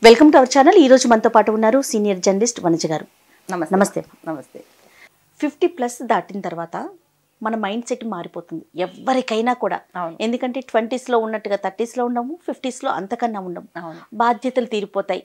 Welcome to our channel ఈ రోజు మనతో పాటు ఉన్నారు సీనియర్ జర్నలిస్ట్ వనజ గారు నమస్తే నమస్తే నమస్తే ఫిఫ్టీ ప్లస్ దాటిన తర్వాత మన మైండ్ సెట్ మారిపోతుంది ఎవరికైనా కూడా అవును. ఎందుకంటే ట్వంటీస్లో ఉన్నట్టుగా థర్టీస్లో ఉండము ఫిఫ్టీస్లో అంతకన్నా ఉండము అవును బాధ్యతలు తీరిపోతాయి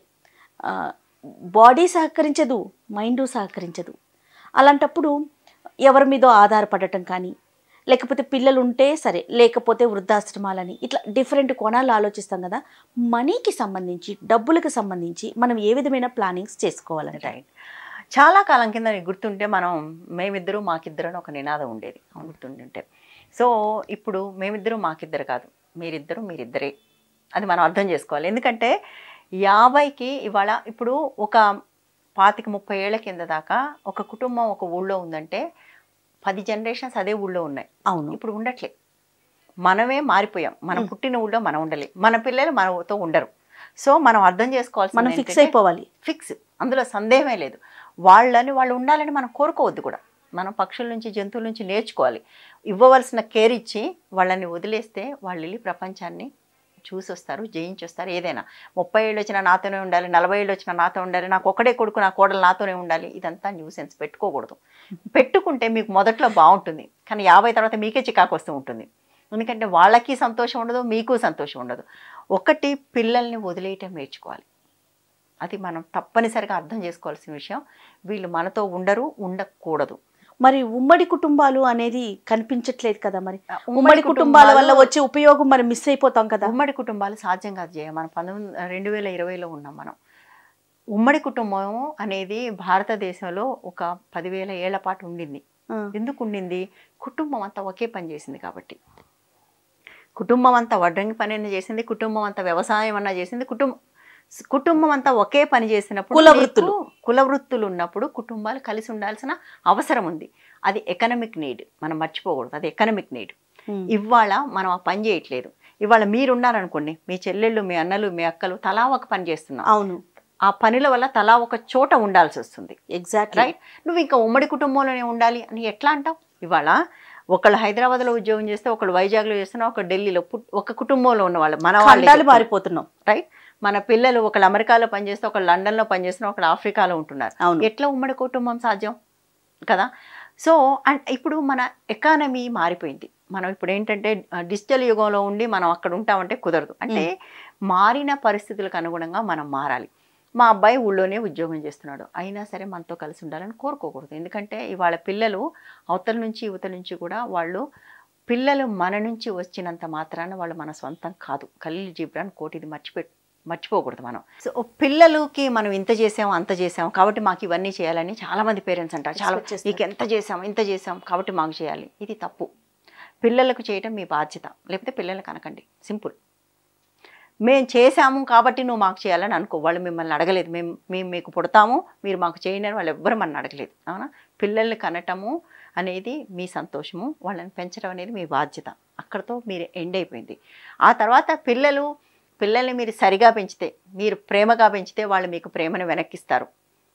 బాడీ సహకరించదు మైండ్ సహకరించదు అలాంటప్పుడు ఎవరి మీదో ఆధారపడటం కానీ లేకపోతే పిల్లలు ఉంటే సరే లేకపోతే వృద్ధాశ్రమాలని ఇట్లా డిఫరెంట్ కోణాలు ఆలోచిస్తాం కదా మనీకి సంబంధించి డబ్బులకు సంబంధించి మనం ఏ విధమైన ప్లానింగ్స్ చేసుకోవాలంటే రైట్ చాలా కాలం కింద నీకు గుర్తుంటే మనం మేమిద్దరు మాకిద్దరు అని ఒక నినాదం ఉండేది గుర్తుంటుంటే సో ఇప్పుడు మేమిద్దరు మాకిద్దరు కాదు మీరిద్దరు మీరిద్దరే అది మనం అర్థం చేసుకోవాలి ఎందుకంటే యాభైకి ఇవాళ ఇప్పుడు ఒక పాతిక ముప్పై ఏళ్ల కింద దాకా ఒక కుటుంబం ఒక ఊళ్ళో ఉందంటే పది జనరేషన్స్ అదే ఊళ్ళో ఉన్నాయి అవును ఇప్పుడు ఉండట్లే మనమే మారిపోయాం మనం పుట్టిన ఊళ్ళో మనం ఉండలే మన పిల్లలు మనతో ఉండరు సో మనం అర్థం చేసుకోవాల్సింది మనం ఫిక్స్ ఏంటంటే- అయిపోవాలి ఫిక్స్ అందులో సందేహమే లేదు వాళ్ళని వాళ్ళు ఉండాలని మనం కోరుకోవద్దు కూడా మనం పక్షుల నుంచి జంతువుల నుంచి నేర్చుకోవాలి ఇవ్వవలసిన కేర్ ఇచ్చి వాళ్ళని వదిలేస్తే వాళ్ళు వెళ్ళి ప్రపంచాన్ని చూసి వస్తారు జయించి వస్తారు ఏదైనా ముప్పై ఏళ్ళు వచ్చినా నాతోనే ఉండాలి నలభై ఏళ్ళు వచ్చినా నాతో ఉండాలి నాకు ఒకడే కొడుకు నా కోడలు నాతోనే ఉండాలి ఇదంతా న్యూసెన్స్ పెట్టుకోకూడదు పెట్టుకుంటే మీకు మొదట్లో బాగుంటుంది కానీ యాభై తర్వాత మీకే చికాకు వస్తూ ఉంటుంది ఎందుకంటే వాళ్ళకి సంతోషం ఉండదు మీకు సంతోషం ఉండదు ఒకటి పిల్లల్ని వదిలేయటం నేర్చుకోవాలి అది మనం తప్పనిసరిగా అర్థం చేసుకోవాల్సిన విషయం వీళ్ళు మనతో ఉండరు ఉండకూడదు మరి ఉమ్మడి కుటుంబాలు అనేది కనిపించట్లేదు కదా మరి ఉమ్మడి ఉమ్మడి కుటుంబాల వల్ల కుటుంబాలు- వచ్చే ఉపయోగం మరి మిస్ అయిపోతాం కదా ఉమ్మడి కుటుంబాలు సాధ్యం కాదు జయ మనం పంతొమ్మిది రెండు వేల ఇరవైలో ఉన్నాం మనం ఉమ్మడి కుటుంబం అనేది భారతదేశంలో ఒక పదివేల ఏళ్ల పాటు ఉండింది ఆ, ఎందుకు ఉండింది కుటుంబం అంతా ఒకే పని చేసింది కాబట్టి కుటుంబం అంతా వడ్రంగి పని అయినా చేసింది కుటుంబం అంతా వ్యవసాయం అన్నా చేసింది కుటుంబం కుటుంబం అంతా ఒకే పని చేసినప్పుడు కుల వృత్తులు. నీకు కుల వృత్తులు ఉన్నప్పుడు కుటుంబాలు కలిసి ఉండాల్సిన అవసరం ఉంది అది ఎకనమిక్ నీడ్ మనం మర్చిపోకూడదు అది ఎకనమిక్ నీడ్ ఉమ్, ఇవాళ మనం ఆ పని చేయట్లేదు ఇవాళ మీరున్నారనుకోండి మీ చెల్లెళ్ళు మీ అన్నలు మీ అక్కలు తలా ఒక పని చేస్తున్నాం అవును ఆ పనుల వల్ల తలా ఒక చోట ఉండాల్సి వస్తుంది ఎగ్జాక్ట్లీ రైట్ నువ్వు ఇంకా ఉమ్మడి కుటుంబంలోనే ఉండాలి అని ఎట్లా అంటావు ఇవాళ ఒకళ్ళు హైదరాబాద్లో ఉద్యోగం చేస్తే ఒకళ్ళు వైజాగ్లో చేస్తున్నా ఒక ఢిల్లీలో పుట్- ఒక కుటుంబంలో ఉన్న వాళ్ళు మన వాళ్ళే ఖండాలు చెప్తున్నా. మారిపోతున్నాం రైట్ మన పిల్లలు ఒకళ్ళు అమెరికాలో పనిచేస్తే ఒకళ్ళు లండన్లో పనిచేస్తున్నా ఒకళ్ళు ఆఫ్రికాలో ఉంటున్నారు అవును ఎట్లా ఉమ్మడి కుటుంబం సాధ్యం కదా సో అండ్ ఇప్పుడు మన ఎకానమీ మారిపోయింది మనం ఇప్పుడు ఏంటంటే డిజిటల్ యుగంలో ఉండి మనం అక్కడ ఉంటామంటే కుదరదు అంటే మారిన పరిస్థితులకు అనుగుణంగా మనం మారాలి మా అబ్బాయి ఊళ్ళోనే ఉద్యోగం చేస్తున్నాడు అయినా సరే మనతో కలిసి ఉండాలని కోరుకోకూడదు ఎందుకంటే ఇవాళ పిల్లలు అవతల నుంచి యువతల నుంచి కూడా వాళ్ళు పిల్లలు మన నుంచి వచ్చినంత మాత్రాన వాళ్ళు మన సొంతం కాదు కలీల్ జీబ్రాన్ కోటిది మర్చిపె మర్చిపోకూడదు మనం సో పిల్లలకి మనం ఇంత చేసాం అంత చేసాం కాబట్టి మాకు ఇవన్నీ చేయాలని చాలా మంది పేరెంట్స్ అంటారు చాలా Expect చేస్తారు. నీకు ఎంత చేసాం ఇంత చేసాం కాబట్టి మాకు చేయాలి ఇది తప్పు పిల్లలకు చేయటం మీ బాధ్యత లేకపోతే పిల్లలకు అనకండి సింపుల్ మేము చేశాము కాబట్టి నువ్వు మాకు చేయాలని అనుకో వాళ్ళు మిమ్మల్ని అడగలేదు మేము మేము మీకు పుడతాము మీరు మాకు చేయండి అని వాళ్ళు ఎవ్వరు మన అడగలేదు అవునా పిల్లల్ని కనటము అనేది మీ సంతోషము వాళ్ళని పెంచడం అనేది మీ బాధ్యత అక్కడతో మీరు ఎండ్ అయిపోయింది ఆ తర్వాత పిల్లలు పిల్లల్ని మీరు సరిగా పెంచితే మీరు ప్రేమగా పెంచితే వాళ్ళు మీకు ప్రేమను వెనక్కిస్తారు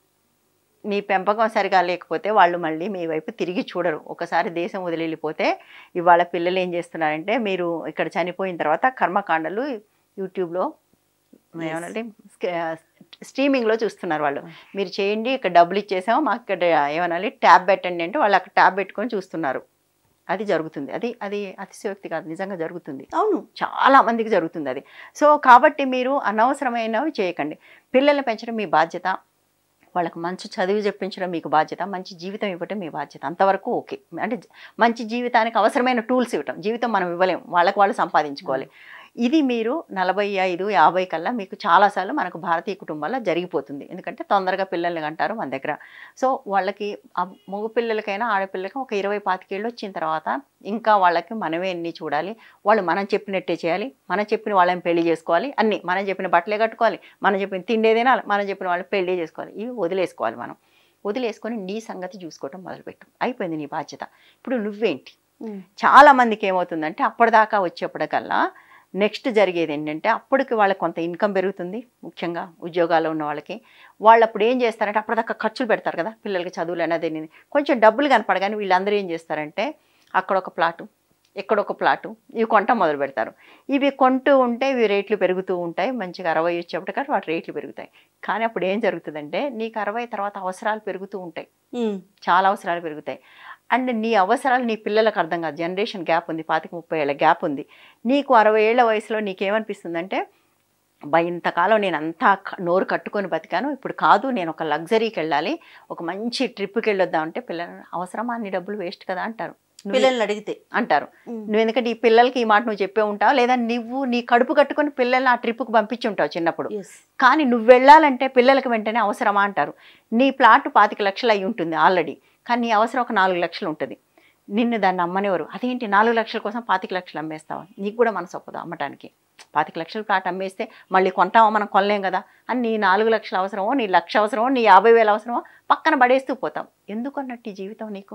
మీ పెంపకం సరిగా లేకపోతే వాళ్ళు మళ్ళీ మీ వైపు తిరిగి చూడరు ఒకసారి దేశం వదిలి వెళ్ళిపోతే ఇవాళ పిల్లలు ఏం చేస్తున్నారంటే మీరు ఇక్కడ చనిపోయిన తర్వాత కర్మకాండలు యూట్యూబ్లో ఏమనంటే స్ట్రీమింగ్లో చూస్తున్నారు వాళ్ళు మీరు చేయండి ఇక్కడ డబ్బులు ఇచ్చేసాము మాకు ఇక్కడ ఏమనాలి ట్యాబ్ పెట్టండి అంటే వాళ్ళు అక్కడ ట్యాబ్ పెట్టుకొని చూస్తున్నారు అది జరుగుతుంది అది అది అతిశయోక్తి కాదు నిజంగా జరుగుతుంది అవును చాలా మందికి జరుగుతుంది అది సో కాబట్టి మీరు అనవసరమైనవి చేయకండి పిల్లల్ని పెంచడం మీ బాధ్యత వాళ్ళకి మంచి చదువు చెప్పించడం మీకు బాధ్యత మంచి జీవితం ఇవ్వటం మీ బాధ్యత అంతవరకు ఓకే అంటే జ- మంచి జీవితానికి అవసరమైన టూల్స్ ఇవ్వటం జీవితం మనం ఇవ్వలేం వాళ్ళకి వాళ్ళు సంపాదించుకోవాలి ఇది మీరు నలభై ఐదు యాభై కల్లా మీకు చాలాసార్లు మనకు భారతీయ కుటుంబాల్లో జరిగిపోతుంది ఎందుకంటే తొందరగా పిల్లల్ని అంటారు మన దగ్గర సో వాళ్ళకి ఆ మగ పిల్లలకైనా ఆడపిల్లలకి ఒక ఇరవై పాతికేళ్ళు వచ్చిన తర్వాత ఇంకా వాళ్ళకి మనమే అన్ని చూడాలి వాళ్ళు మనం చెప్పినట్టే చేయాలి మనం చెప్పిన వాళ్ళని పెళ్లి చేసుకోవాలి అన్ని మనం చెప్పిన బట్టలే కట్టుకోవాలి మనం చెప్పిన తిండే తినాలి మనం చెప్పిన వాళ్ళని పెళ్లి చేసుకోవాలి ఇవి వదిలేసుకోవాలి మనం వదిలేసుకొని నీ సంగతి చూసుకోవటం మొదలుపెట్టు అయిపోయింది నీ బాధ్యత ఇప్పుడు నువ్వేంటి ఉమ్, చాలా మందికి ఏమవుతుందంటే అప్పటిదాకా వచ్చేప్పటికల్లా నెక్స్ట్ జరిగేది ఏంటంటే అప్పటికి వాళ్ళకి కొంత ఇన్కమ్ పెరుగుతుంది ముఖ్యంగా ఉద్యోగాల్లో ఉన్న వాళ్ళకి వాళ్ళు అప్పుడు ఏం చేస్తారంటే అప్పటిదాకా ఖర్చులు పెడతారు కదా పిల్లలకి చదువులు అనేది కొంచెం డబ్బులు కనపడగానే వీళ్ళందరూ ఏం చేస్తారంటే అక్కడ ఒక ప్లాటు ఎక్కడొక ప్లాటు ఇవి కొంట మొదలు పెడతారు ఇవి కొంటూ ఉంటే ఇవి రేట్లు పెరుగుతూ ఉంటాయి మంచిగా అరవై వచ్చేప్పటికీ వాటి రేట్లు పెరుగుతాయి కానీ అప్పుడు ఏం జరుగుతుందంటే నీకు అరవై తర్వాత అవసరాలు పెరుగుతూ ఉంటాయి ఉమ్, చాలా అవసరాలు పెరుగుతాయి అండ్ నీ అవసరాలు నీ పిల్లలకు అర్థం కాదు జనరేషన్ గ్యాప్ ఉంది పాతిక ముప్పై ఏళ్ళ గ్యాప్ ఉంది నీకు అరవై ఏళ్ల వయసులో నీకేమనిపిస్తుందంటే బా ఇంతకాలం నేను అంతా క- నోరు కట్టుకొని బతికాను ఇప్పుడు కాదు నేను ఒక లగ్జరీకి వెళ్ళాలి ఒక మంచి ట్రిప్కి వెళ్ళొద్దాం అంటే పిల్లలు అవసరమా అన్ని డబ్బులు వేస్ట్ కదా అంటారు నువ్వు- పిల్లల్ని అడిగితే అంటారు ఉమ్, నువ్వు ఎందుకంటే ఈ పిల్లలకి ఈ మాట నువ్వు చెప్పే ఉంటావు లేదా నువ్వు నీ కడుపు కట్టుకొని పిల్లల్ని ఆ ట్రిప్కి పంపించి ఉంటావు చిన్నప్పుడు yes. కానీ నువ్వు వెళ్ళాలంటే పిల్లలకి వెంటనే అవసరమా అంటారు నీ ప్లాట్ పాతిక లక్షలు అయి ఉంటుంది ఆల్రెడీ కానీ నీ అవసరం ఒక నాలుగు లక్షలు ఉంటుంది నిన్ను దాన్ని అమ్మనివ్వరు అదేంటి నాలుగు లక్షల కోసం పాతిక లక్షలు అమ్మేస్తావా నీకు కూడా మనసు ఒప్పదు అమ్మటానికి పాతిక లక్షల ప్లాట్ అమ్మేస్తే మళ్ళీ కొంటామో మనం కొనలేం కదా అని నీ నాలుగు లక్షల అవసరమో నీ లక్ష అవసరమో నీ యాభై వేల అవసరమో పక్కన పడేస్తూ పోతాం ఎందుకు అన్నట్టు ఈ జీవితం నీకు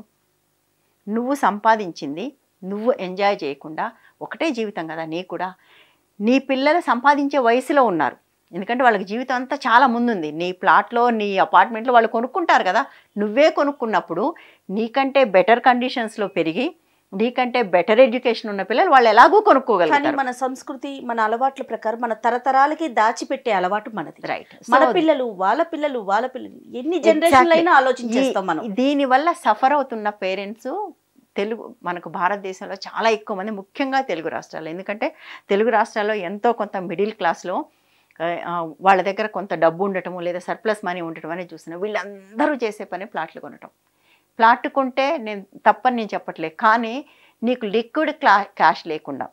నువ్వు సంపాదించింది నువ్వు ఎంజాయ్ చేయకుండా ఒకటే జీవితం కదా నీ కూడా నీ పిల్లలు సంపాదించే వయసులో ఉన్నారు ఎందుకంటే వాళ్ళకి జీవితం అంతా చాలా ముందుంది నీ ప్లాట్లో నీ అపార్ట్మెంట్లో వాళ్ళు కొనుక్కుంటారు కదా నువ్వే కొనుక్కున్నప్పుడు నీకంటే బెటర్ కండిషన్స్లో పెరిగి నీకంటే బెటర్ ఎడ్యుకేషన్ ఉన్న పిల్లలు వాళ్ళు ఎలాగో కానీ కొనుక్కోగలుగుతారు మన సంస్కృతి మన అలవాట్ల ప్రకారం మన తరతరాలకి దాచిపెట్టే అలవాటు మనది రైట్ మన పిల్లలు వాళ్ళ పిల్లలు వాళ్ళ పిల్లలు ఎన్ని జనరేషన్లు అయినా ఆలోచించేస్తాం మనం దీనివల్ల సఫర్ అవుతున్న పేరెంట్స్ తెలుగు మనకు భారతదేశంలో చాలా ఎక్కువ మంది ముఖ్యంగా తెలుగు రాష్ట్రాల్లో ఎందుకంటే తెలుగు రాష్ట్రాల్లో ఎంతో కొంత మిడిల్ క్లాస్లో ఆ, వాళ్ళ దగ్గర కొంత డబ్బు ఉండటము లేదా సర్ప్లస్ మనీ ఉండటం అనేది చూస్తున్నాం వీళ్ళందరూ చేసే పని ప్లాట్లు కొనటం ప్లాట్ కొంటే నేను తప్పని నేను చెప్పట్లేదు కానీ నీకు లిక్విడ్ క్లా క్యాష్ లేకుండా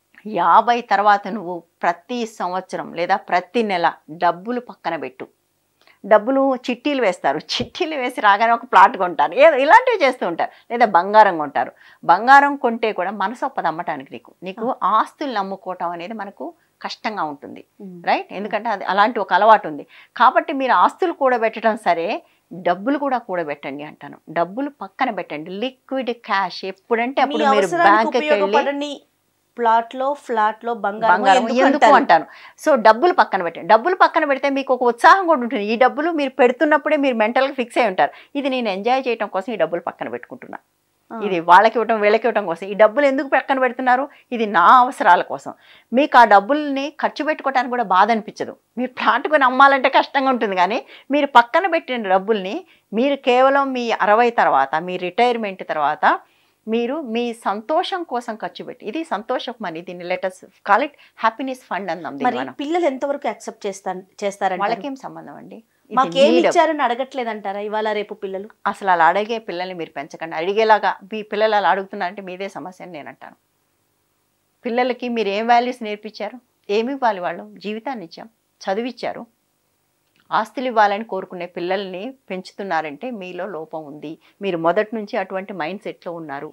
యాభై తర్వాత నువ్వు ప్రతి సంవత్సరం లేదా ప్రతి నెల డబ్బులు పక్కన పెట్టు డబ్బులు చిట్టీలు వేస్తారు చిట్టీలు వేసి రాగానే ఒక ప్లాట్ కొంటారు ఏదో ఇలాంటివి చేస్తూ ఉంటారు లేదా బంగారం కొంటారు బంగారం కొంటే కూడా మనసు ఒప్పదు అమ్మటానికి నీకు నీకు ఆస్తులు అమ్ముకోవటం అనేది మనకు కష్టంగా ఉంటుంది రైట్ ఎందుకంటే అది అలాంటి ఒక అలవాటు ఉంది కాబట్టి మీరు ఆస్తులు కూడబెట్టడం సరే డబ్బులు కూడా కూడబెట్టండి అంటాను డబ్బులు పక్కన పెట్టండి లిక్విడ్ క్యాష్ ఎప్పుడంటే మీ అప్పుడు మీరు అవసరానికి బ్యాంక్కి వెళ్ళి ఉపయోగపడని ప్లాట్ లో ఫ్లాట్ లో బంగారం బంగారం ఎందుకు అంటాను సో డబ్బులు పక్కన పెట్టండి డబ్బులు పక్కన పెడితే మీకు ఒక ఉత్సాహం కూడా ఉంటుంది ఈ డబ్బులు మీరు పెడుతున్నప్పుడే మీరు మెంటల్గా ఫిక్స్ అయి ఉంటారు ఇది నేను ఎంజాయ్ చేయడం కోసం ఈ డబ్బులు పక్కన పెట్టుకుంటున్నా ఇది వాళ్ళకి ఇవ్వటం వీళ్ళకి ఇవ్వటం కోసం ఈ డబ్బులు ఎందుకు పక్కన పెడుతున్నారు ఇది నా అవసరాల కోసం మీకు ఆ డబ్బుల్ని ఖర్చు పెట్టుకోవడానికి కూడా బాధ అనిపించదు మీరు ప్లాట్ కొని అమ్మాలంటే కష్టంగా ఉంటుంది కానీ మీరు పక్కన పెట్టిన డబ్బుల్ని మీరు కేవలం మీ అరవై తర్వాత మీ రిటైర్మెంట్ తర్వాత మీరు మీ సంతోషం కోసం ఖర్చు పెట్టి ఇది సంతోషం మనీ దీన్ని let's call it happiness fund అందాం దీన్ని మరి మనం. పిల్లలు ఎంతవరకు యాక్సెప్ట్ చేస్తా చేస్తారంట వాళ్ళకేం సంబంధం అండి ఇది మాకేం need. ఇచ్చారని అడగట్లేదంటారా ఇవాళ రేపు పిల్లలు అసలు అలా అడిగే పిల్లల్ని మీరు పెంచకండి అడిగేలాగా మీ పిల్లలు అలా అడుగుతున్నారంటే మీదే సమస్య అని నేను అంటాను పిల్లలకి మీరు ఏం వాల్యూస్ నేర్పించారు ఏమి ఇవ్వాలి వాళ్ళు జీవితాన్ని ఇచ్చాం చదివిచ్చారు ఆస్తులు ఇవ్వాలని కోరుకునే పిల్లల్ని పెంచుతున్నారంటే మీలో లోపం ఉంది మీరు మొదటి నుంచి అటువంటి మైండ్ సెట్లో ఉన్నారు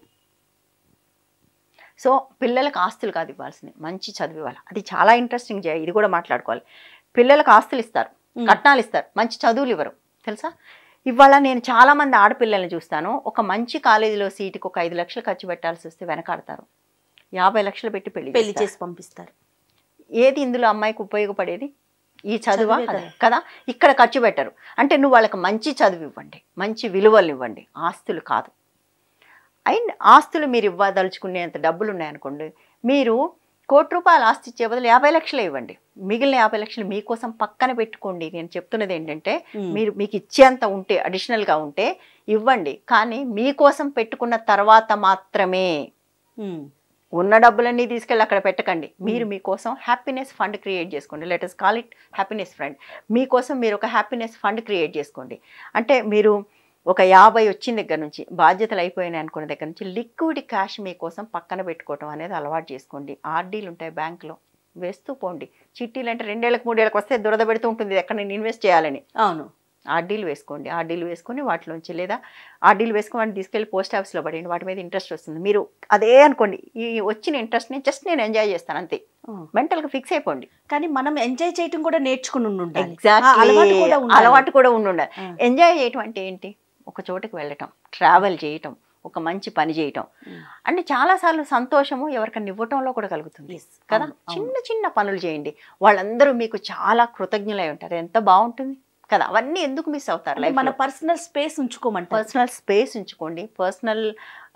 సో పిల్లలకు ఆస్తులు కాదు ఇవ్వాల్సింది మంచి చదువు ఇవ్వాలి అది చాలా ఇంట్రెస్టింగ్ జయ ఇది కూడా మాట్లాడుకోవాలి పిల్లలకు ఆస్తులు ఇస్తారు మ్మ్. కట్నాలు ఇస్తారు మంచి చదువులు ఇవ్వరు తెలుసా ఇవాళ నేను చాలా మంది ఆడపిల్లల్ని చూస్తాను ఒక మంచి కాలేజీలో సీటుకి ఒక ఐదు లక్షలు ఖర్చు పెట్టాల్సి వస్తే వెనకాడతారు యాభై లక్షలు పెట్టి పెళ్లి పెళ్లి చేస్తారు. చేసి పంపిస్తారు ఏది ఇందులో అమ్మాయికి ఉపయోగపడేది ఈ చదువా చదువే అదే. కదా. కదా ఇక్కడ ఖర్చు పెట్టరు అంటే నువ్వు వాళ్ళకి మంచి చదువు ఇవ్వండి మంచి విలువలు ఇవ్వండి ఆస్తులు కాదు అండ్ ఆస్తులు మీరు ఇవ్వదలుచుకునేంత డబ్బులు ఉన్నాయనుకోండి మీరు కోటి రూపాయల ఆస్తి ఇచ్చే బదులు యాభై లక్షలే ఇవ్వండి మిగిలిన యాభై లక్షలు మీకోసం పక్కన పెట్టుకోండి నేను చెప్తున్నది ఏంటంటే మ్మ్. మీరు మీకు ఇచ్చేంత ఉంటే అడిషనల్గా ఉంటే ఇవ్వండి కానీ మీకోసం పెట్టుకున్న తర్వాత మాత్రమే మ్మ్. ఉన్న డబ్బులన్నీ తీసుకెళ్ళి అక్కడ పెట్టకండి మీరు మీకోసం హ్యాపీనెస్ ఫండ్ క్రియేట్ చేసుకోండి let's call it happiness fund మీకోసం మీరు ఒక హ్యాపీనెస్ ఫండ్ క్రియేట్ చేసుకోండి అంటే మీరు ఒక యాభై వచ్చిన దగ్గర నుంచి బాధ్యతలు అయిపోయినాయి అనుకున్న దగ్గర నుంచి లిక్విడ్ క్యాష్ మీకోసం పక్కన పెట్టుకోవటం అనేది అలవాటు చేసుకోండి ఆర్డీలు ఉంటాయి బ్యాంకులో వేస్తూ పోండి చిట్టీలు అంటే రెండేళ్ళకి మూడేళ్ళకి వస్తే దురద పెడుతూ ఉంటుంది ఇది ఎక్కడ నేను ఇన్వెస్ట్ చేయాలని అవును ఆర్డీలు వేసుకోండి ఆర్డీలు వేసుకొని వాటిలోంచి లేదా ఆర్డీలు వేసుకొని వాటిని తీసుకెళ్ళి పోస్ట్ ఆఫీస్లో పడేయండి వాటి మీద ఇంట్రెస్ట్ వస్తుంది మీరు అదే అనుకోండి ఈ వచ్చిన ఇంట్రెస్ట్ని జస్ట్ నేను ఎంజాయ్ చేస్తాను అంతే ఆ. మెంటల్గా ఫిక్స్ అయిపోండి కానీ మనం ఎంజాయ్ చేయటం కూడా నేర్చుకుని ఉండాలి ఎగ్జాక్ట్ ఆ, అలవాటు కూడా ఉండాలి. అలవాటు కూడా ఉండి ఉండాలి ఆ. ఎంజాయ్ చేయటం అంటే ఏంటి ఒక చోటకి వెళ్ళటం ట్రావెల్ చేయటం ఒక మంచి పని చేయటం మ్మ్. అంటే చాలాసార్లు సంతోషము ఎవరికైనా ఇవ్వటంలో కూడా కలుగుతుంది Yes. కదా అవును, అవును. చిన్న చిన్న పనులు చేయండి వాళ్ళందరూ మీకు చాలా కృతజ్ఞులై ఉంటారు ఎంత బాగుంటుంది కదా అవన్నీ ఎందుకు మిస్ అవుతారు అంటే life మన లో? పర్సనల్ స్పేస్ ఉంచుకోమంటారు పర్సనల్ స్పేస్ ఉంచుకోండి పర్సనల్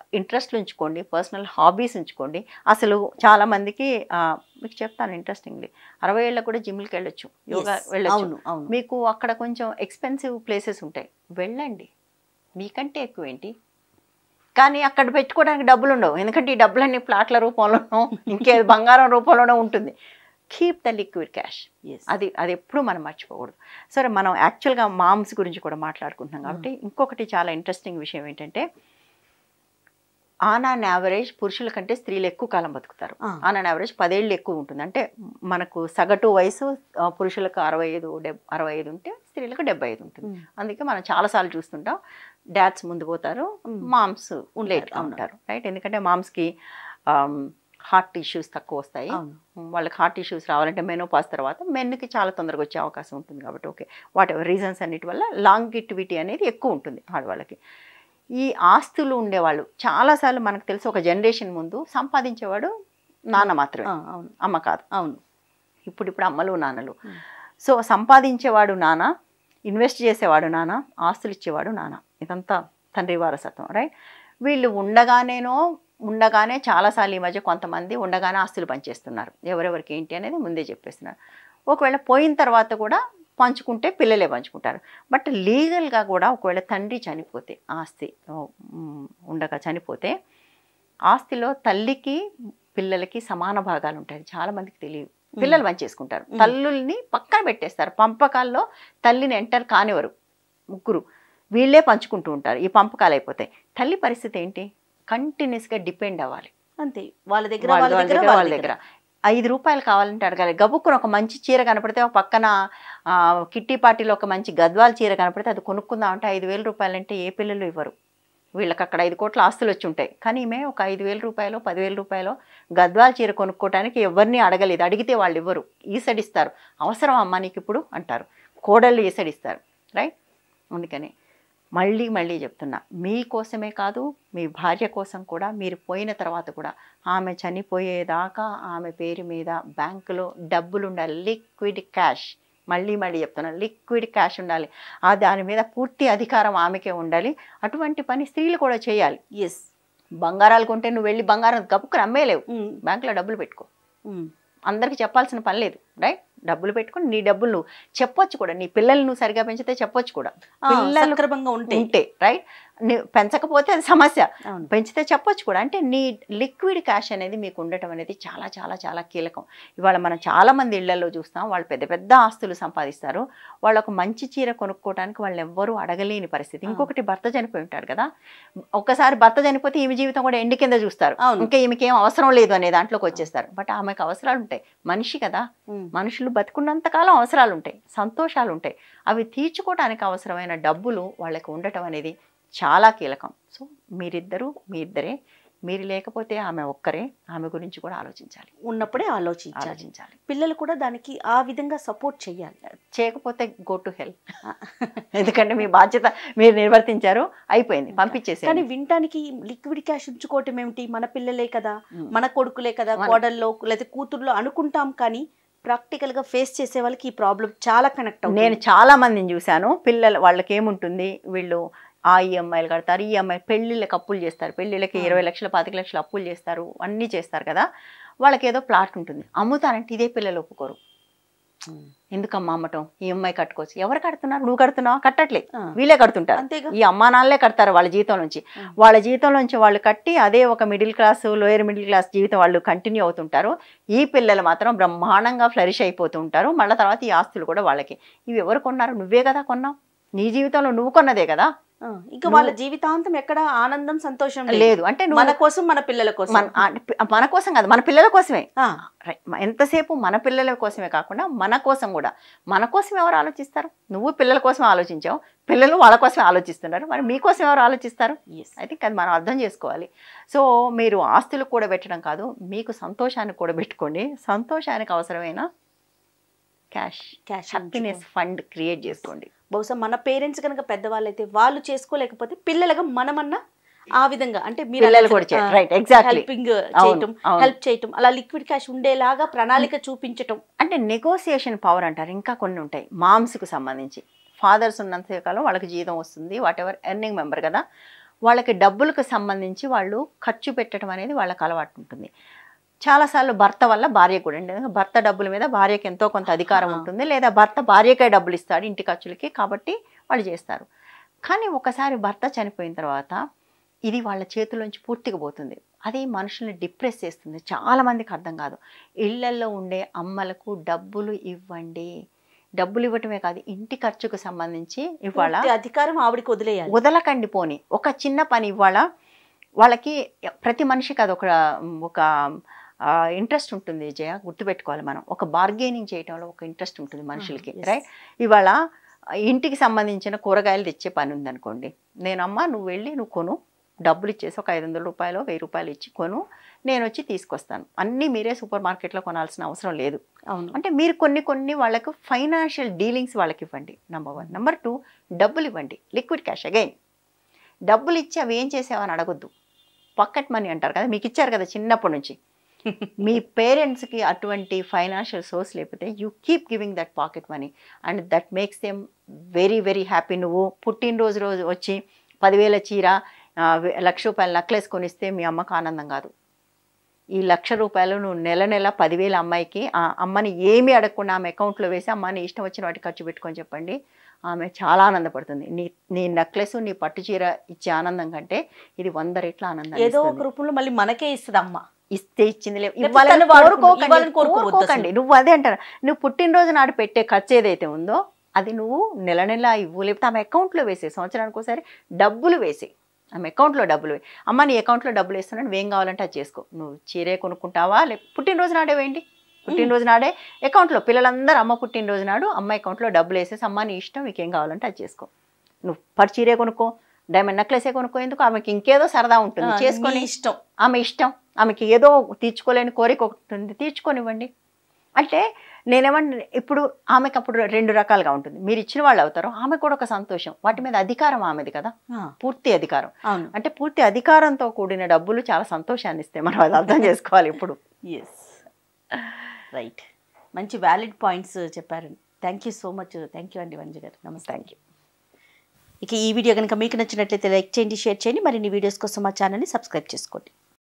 ఇంట్రెస్ట్లు ఉంచుకోండి పర్సనల్ హాబీస్ ఉంచుకోండి అసలు చాలా మందికి ఆ, మీకు చెప్తాను ఇంట్రెస్టింగ్లీ అరవై ఏళ్ళకు కూడా జిమ్కి వెళ్ళొచ్చు యోగా Yes. వెళ్ళొచ్చు అవును అవును మీకు అక్కడ కొంచెం ఎక్స్పెన్సివ్ ప్లేసెస్ ఉంటాయి వెళ్ళండి మీకంటే ఎక్కువ ఏంటి కానీ అక్కడ పెట్టుకోవడానికి డబ్బులు ఉండవు ఎందుకంటే ఈ డబ్బులన్నీ ప్లాట్ల రూపంలోనో ఇంకే బంగారం రూపంలోనో ఉంటుంది keep the liquid cash Yes. అది అది ఎప్పుడూ మనం మర్చిపోకూడదు సరే మనం యాక్చువల్గా మామ్స్ గురించి కూడా మాట్లాడుకుంటున్నాం కాబట్టి ఇంకొకటి చాలా ఇంట్రెస్టింగ్ విషయం ఏంటంటే ఆన్ ఆన్ యావరేజ్ పురుషుల కంటే స్త్రీలు ఎక్కువ కాలం బతుకుతారు ఆ. ఆన్ ఆన్ యావరేజ్ పదేళ్ళు ఎక్కువ ఉంటుంది అంటే మనకు సగటు వయసు ఆ, పురుషులకు అరవై ఐదు డెబ్ అరవై ఐదు ఉంటే స్త్రీలకు డెబ్బై ఐదు ఉంటుంది Mm. అందుకే మనం చాలాసార్లు చూస్తుంటాం డాడ్స్ ముందు పోతారు Mm. మామ్స్ ఉంటారు, లేట్గా అవును. ఉంటారు రైట్ ఎందుకంటే మామ్స్కి హార్ట్ ఇష్యూస్ తక్కువ వస్తాయి అవును వాళ్ళకి హార్ట్ ఇష్యూస్ రావాలంటే మెనోపాస్ తర్వాత మెన్కి చాలా తొందరగా వచ్చే అవకాశం ఉంటుంది కాబట్టి ఓకే వాట్ ఎవర్ రీజన్స్ అన్నిటి వల్ల లాంగిటివిటీ అనేది ఎక్కువ ఉంటుంది ఆడవాళ్ళకి ఈ ఆస్తులు ఉండేవాళ్ళు చాలాసార్లు మనకు తెలిసి ఒక జనరేషన్ ముందు సంపాదించేవాడు నాన్న మాత్రమే ఆ, అవును అమ్మ కాదు అవును ఇప్పుడు ఇప్పుడు అమ్మలు నాన్నలు Hmm. సో సంపాదించేవాడు నాన్న ఇన్వెస్ట్ చేసేవాడు నాన్న ఆస్తులు ఇచ్చేవాడు నాన్న ఇదంతా తండ్రి వారసత్వం రైట్ వీళ్ళు ఉండగానేనో ఉండగానే చాలాసార్లు ఈ మధ్య కొంతమంది ఉండగానే ఆస్తులు పంచేస్తున్నారు ఎవరెవరికి ఏంటి అనేది ముందే చెప్పేస్తున్నారు ఒకవేళ పోయిన తర్వాత కూడా పంచుకుంటే పిల్లలే పంచుకుంటారు బట్ లీగల్గా కూడా ఒకవేళ తండ్రి చనిపోతే ఆస్తి ఓ, మ్, ఉండగా చనిపోతే ఆస్తిలో తల్లికి పిల్లలకి సమాన భాగాలు ఉంటాయి చాలా మందికి తెలియదు పిల్లలు పంచేసుకుంటారు Mm. తల్లుల్ని పక్కన పెట్టేస్తారు పంపకాల్లో తల్లిని ఎంటర్ కానివ్వరు ముగ్గురు వీళ్ళే పంచుకుంటూ ఉంటారు ఈ పంపకాలు అయిపోతాయి తల్లి పరిస్థితి ఏంటి కంటిన్యూస్గా డిపెండ్ అవ్వాలి అంతే వాళ్ళ దగ్గర వాళ్ళ వాళ్ళ వాళ్ళ దగ్గర దగ్గర వాళ్ళ వాళ్ళ దగ్గర దగ్గర ఐదు రూపాయలు కావాలంటే అడగాలి గబుక్కున ఒక మంచి చీర కనపడితే ఒక పక్కన ఆ, కిట్టి పార్టీలో ఒక మంచి గద్వాల చీర కనపడితే అది కొనుక్కుందాం అంటే ఐదు వేల రూపాయలంటే ఏ పిల్లలు ఇవ్వరు వీళ్ళకి అక్కడ ఐదు కోట్ల ఆస్తులు వచ్చి ఉంటాయి కానీ ఈమె ఒక ఐదు వేల రూపాయలు పదివేల రూపాయలు గద్వాల చీర కొనుక్కోవడానికి ఎవరిని అడగలేదు అడిగితే వాళ్ళు ఇవ్వరు ఈసడిస్తారు అవసరం అమ్మా నీకు ఇప్పుడు అంటారు కోడళ్ళు ఈసడిస్తారు రైట్ అందుకని మళ్ళీ మళ్ళీ చెప్తున్నా మీకోసమే కాదు మీ భార్య కోసం కూడా మీరు పోయిన తర్వాత కూడా ఆమె చనిపోయేదాకా ఆమె పేరు మీద బ్యాంకులో డబ్బులు ఉండాలి లిక్విడ్ క్యాష్ మళ్ళీ మళ్ళీ చెప్తున్నా లిక్విడ్ క్యాష్ ఉండాలి ఆ దాని మీద పూర్తి అధికారం ఆమెకే ఉండాలి అటువంటి పని స్త్రీలు కూడా చేయాలి ఎస్ బంగారాలు కొంటే నువ్వు వెళ్ళి బంగారం గప్పుకుని అమ్మేలేవు బ్యాంకులో డబ్బులు పెట్టుకో అందరికి చెప్పాల్సిన పని లేదు రైట్ డబ్బులు పెట్టుకొని నీ డబ్బులు నువ్వు చెప్పొచ్చు కూడా నీ పిల్లల్ని నువ్వు సరిగా పెంచితే చెప్పొచ్చు కూడా పిల్లలు సక్రమంగా ఉంటే ఉంటే రైట్ పెంచకపోతే అది సమస్య అవును పెంచితే చెప్పొచ్చు కూడా అంటే నీ లిక్విడ్ క్యాష్ అనేది మీకు ఉండటం అనేది చాలా చాలా చాలా కీలకం ఇవాళ మనం చాలా మంది ఇళ్లలో చూస్తాం వాళ్ళు పెద్ద పెద్ద ఆస్తులు సంపాదిస్తారు వాళ్ళు ఒక మంచి చీర కొనుక్కోవడానికి వాళ్ళు ఎవ్వరూ అడగలేని పరిస్థితి ఇంకొకటి భర్త చనిపోయి ఉంటాడు కదా ఒక్కసారి భర్త చనిపోతే ఈమె జీవితం కూడా ఎండి కింద చూస్తారు అవును. ఇంకా ఈమెకి ఏం అవసరం లేదు అనే దాంట్లోకి వచ్చేస్తారు బట్ ఆమెకు అవసరాలు ఉంటాయి మనిషి కదా ఉమ్. మనుషులు బతుకున్నంత కాలం అవసరాలు ఉంటాయి సంతోషాలు ఉంటాయి అవి తీర్చుకోవడానికి అవసరమైన డబ్బులు వాళ్ళకి ఉండటం అనేది చాలా కీలకం సో మీరిద్దరూ మీ ఇద్దరే మీరు లేకపోతే ఆమె ఒక్కరే ఆమె గురించి కూడా ఆలోచించాలి ఉన్నప్పుడే ఆలోచించాలి ఆలోచించాలి పిల్లలు కూడా దానికి ఆ విధంగా సపోర్ట్ చేయాలి చేయకపోతే గో టు హెల్ప్ ఎందుకంటే మీ బాధ్యత మీరు నిర్వర్తించారు అయిపోయింది కానీ పంపించేసేయండి వినటానికి లిక్విడ్ క్యాష్ ఉంచుకోవటం ఏమిటి మన పిల్లలే కదా ఉమ్. మన కొడుకులే కదా మన- కోడల్లో లేదా కూతుర్లో అనుకుంటాం కానీ ప్రాక్టికల్ గా ఫేస్ చేసే వాళ్ళకి ఈ ప్రాబ్లం చాలా కనెక్ట్ అవుతుంది నేను చాలా మందిని చూశాను పిల్లలు వాళ్ళకి ఏముంటుంది వీళ్ళు ఆ ఈఎంఐలు కడతారు ఈఎంఐ పెళ్ళిళ్ళకి అప్పులు చేస్తారు పెళ్ళిళ్ళకి ఆ. ఇరవై లక్షలు పాతిక లక్షలు అప్పులు చేస్తారు అన్నీ చేస్తారు కదా వాళ్ళకి ఏదో ప్లాట్ ఉంటుంది అమ్ముతానంటే ఇదే పిల్లలు ఒప్పుకోరు ఎందుకమ్మా అమ్మటం ఈఎంఐ కట్టుకోవచ్చు ఎవరు కడుతున్నారు నువ్వు కడుతున్నావా కట్టట్లే ఆ. వీళ్ళే కడుతుంటారు అంతేగా ఈ అమ్మా నాన్నలే కడతారు వాళ్ళ జీతం నుంచి ఆ. వాళ్ళ జీతం నుంచి వాళ్ళు కట్టి అదే ఒక middle class lower middle class జీవితం వాళ్ళు కంటిన్యూ అవుతుంటారు ఈ పిల్లలు మాత్రం బ్రహ్మాండంగా ఫ్లరిష్ అయిపోతూ ఉంటారు మళ్ళీ తర్వాత ఈ ఆస్తులు కూడా వాళ్ళకి ఇవి ఎవరు కొన్నారు నువ్వే కదా కొన్నావు నీ జీవితంలో నువ్వు కొన్నదే కదా ఆ, ఇంకా వాళ్ళ జీవితాంతం ఎక్కడ ఆనందం సంతోషం లేదు లేదు అంటే నువ్వు మన కోసం మన పిల్లల కోసం మన ఆ, మన కోసం కాదు మన పిల్లల కోసమే ఆ, రైట్. ఎంతసేపు మన పిల్లల కోసమే కాకుండా మన కోసం కూడా మన కోసం ఎవరు ఆలోచిస్తారు నువ్వు పిల్లల కోసం ఆలోచించావు పిల్లలు వాళ్ళ కోసమే ఆలోచిస్తున్నారు మరి మీకోసం ఎవరు ఆలోచిస్తారు yes. ఐ థింక్ అది మనం అర్థం చేసుకోవాలి సో మీరు ఆస్తులు కూడా పెట్టడం కాదు మీకు సంతోషాన్ని కూడా పెట్టుకోండి సంతోషానికి అవసరమైన cash Cash happiness fund create చేసుకోండి బహుశా మన పేరెంట్స్ కనుక పెద్దవాళ్ళైతే వాళ్ళు చేసుకోలేకపోతే పిల్లలుగా మనమన్నా ఆ విధంగా అంటే మీరు పిల్లలు కూడా చేయాలి రైట్ ఎగ్జాక్ట్లీ హెల్పింగ్ చేయటం అవును. హెల్ప్ చేయటం అలా లిక్విడ్ క్యాష్ ఉండేలాగా ప్రణాళిక చూపించటం అంటే నెగోసియేషన్ పవర్ అంటారు ఇంకా కొన్ని ఉంటాయి మామ్స్కు సంబంధించి ఫాదర్స్ ఉన్నంత కాలం వాళ్ళకి జీతం వస్తుంది వాట్ ఎవర్ ఎర్నింగ్ మెంబర్ కదా వాళ్ళకి డబ్బులకు సంబంధించి వాళ్ళు ఖర్చు పెట్టడం అనేది వాళ్ళకి అలవాటు ఉంటుంది చాలాసార్లు భర్త వల్ల భార్య కూడా అండి ఎందుకంటే భర్త డబ్బుల మీద భార్యకి ఎంతో కొంత అధికారం ఆహా. ఉంటుంది లేదా భర్త భార్యకే డబ్బులు ఇస్తాడు ఇంటి ఖర్చులకి కాబట్టి వాళ్ళు చేస్తారు కానీ ఒకసారి భర్త చనిపోయిన తర్వాత ఇది వాళ్ళ చేతిలోంచి పూర్తిగా పోతుంది అది మనుషుల్ని డిప్రెస్ చేస్తుంది చాలా మందికి అర్థం కాదు ఇళ్లల్లో ఉండే అమ్మలకు డబ్బులు ఇవ్వండి డబ్బులు ఇవ్వటమే కాదు ఇంటి ఖర్చుకు సంబంధించి ఇవాళ పూర్తి అధికారం ఆవిడకి వదిలేయాలి వదలకండి పోని ఒక చిన్న పని ఇవాళ వాళ్ళకి ప్రతి మనిషికి అది ఒక ఒక ఇంట్రెస్ట్ ఉంటుంది జయ గుర్తుపెట్టుకోవాలి మనం ఒక బార్గెనింగ్ చేయటంలో ఒక ఇంట్రెస్ట్ ఉంటుంది మనుషులకి yes. రైట్ ఇవాళ ఇంటికి సంబంధించిన కూరగాయలు తెచ్చే పని ఉందనుకోండి నేను అమ్మ నువ్వు వెళ్ళి నువ్వు కొను డబ్బులు ఇచ్చేసి ఒక ఐదు వందల రూపాయలు వెయ్యి రూపాయలు ఇచ్చి కొను నేను వచ్చి తీసుకొస్తాను అన్నీ మీరే సూపర్ మార్కెట్లో కొనాల్సిన అవసరం లేదు అవును అంటే మీరు కొన్ని కొన్ని వాళ్ళకు ఫైనాన్షియల్ డీలింగ్స్ వాళ్ళకి ఇవ్వండి నెంబర్ వన్ నెంబర్ టూ డబ్బులు ఇవ్వండి లిక్విడ్ క్యాష్ అగైన్ డబ్బులు ఇచ్చి అవి ఏం చేసావని అడగొద్దు పాకెట్ మనీ అంటారు కదా మీకు ఇచ్చారు కదా చిన్నప్పటి నుంచి మీ పేరెంట్స్కి అటువంటి ఫైనాన్షియల్ సోర్స్ లేకపోతే you keep giving that pocket money and that makes them very very happy నువ్వు పుట్టినరోజు రోజు వచ్చి పదివేల చీర ఆ, వే- లక్ష రూపాయల నక్లెస్ కొనిస్తే మీ అమ్మకు ఆనందం కాదు ఈ లక్ష రూపాయలు నువ్వు నెల నెల పదివేల అమ్మాయికి ఆ అమ్మని ఏమీ అడగకుండా ఆమె అకౌంట్లో వేసి అమ్మని ఇష్టం వచ్చిన వాటి ఖర్చు పెట్టుకొని చెప్పండి ఆమె చాలా ఆనందపడుతుంది నీ నీ నెక్లెస్ నీ పట్టు చీర ఇచ్చే ఆనందం కంటే ఇది వంద రెట్ల ఆనందం ఏదో ఒక రూపంలో మళ్ళీ మనకే ఇస్తుంది అమ్మ ఇస్తే ఇచ్చింది లేవు లేకపోతే ఇవ్వాలని తను వాడుకుంది, కోరుకోకండి ఇవ్వాలని కోరుకోవద్దు కోరుకోకండి నువ్వు అదే అంటారు నువ్వు పుట్టినరోజు నాడు పెట్టే ఖర్చు ఏదైతే ఉందో అది నువ్వు నెల నెల ఇవ్వు లేకపోతే ఆమె అకౌంట్లో వేసే సంవత్సరానికి ఒకసారి డబ్బులు వేసి ఆమె అకౌంట్లో డబ్బులు వే అమ్మ నీ అకౌంట్లో డబ్బులు వేస్తున్నాను నువ్వేం కావాలంటే అది చేసుకో నువ్వు చీరే కొనుక్కుంటావా లేక పుట్టినరోజు నాడే వేయండి పుట్టినరోజు నాడే అకౌంట్లో పిల్లలందరూ అమ్మ పుట్టినరోజు నాడు అమ్మ అకౌంట్లో డబ్బులు వేసేసి అమ్మ నీ ఇష్టం మీకు ఏం కావాలంటే అది చేసుకో నువ్వు పట్టు చీరే కొనుక్కో డైమండ్ నెక్లెసే కొనుక్కో ఎందుకు ఆమెకి ఇంకేదో సరదా ఉంటుంది ఆ, చేసుకొని నీ ఇష్టం ఆమె ఇష్టం ఆమెకి ఏదో తీర్చుకోలేని కోరిక ఒకటి ఉంది తీర్చుకొనివ్వండి అంటే నేనేమంటే ఇప్పుడు ఆమెకు అప్పుడు రెండు రకాలుగా ఉంటుంది మీరు ఇచ్చిన వాళ్ళు అవుతారు ఆమె కూడా ఒక సంతోషం వాటి మీద అధికారం ఆమెది కదా ఆ, పూర్తి అధికారం అవును అంటే పూర్తి అధికారంతో కూడిన డబ్బులు చాలా సంతోషాన్ని ఇస్తాయి మనం అది అర్థం చేసుకోవాలి ఇప్పుడు ఎస్ రైట్ మంచి వ్యాలిడ్ పాయింట్స్ చెప్పారు thank you so much thank you అండి వంజు గారు నమస్తే థ్యాంక్ యూ ఇక ఈ వీడియో కనుక మీకు నచ్చినట్లయితే లైక్ చేయండి షేర్ చేయండి మరిన్ని వీడియోస్ కోసం మా ఛానల్ని సబ్స్క్రైబ్ చేసుకోండి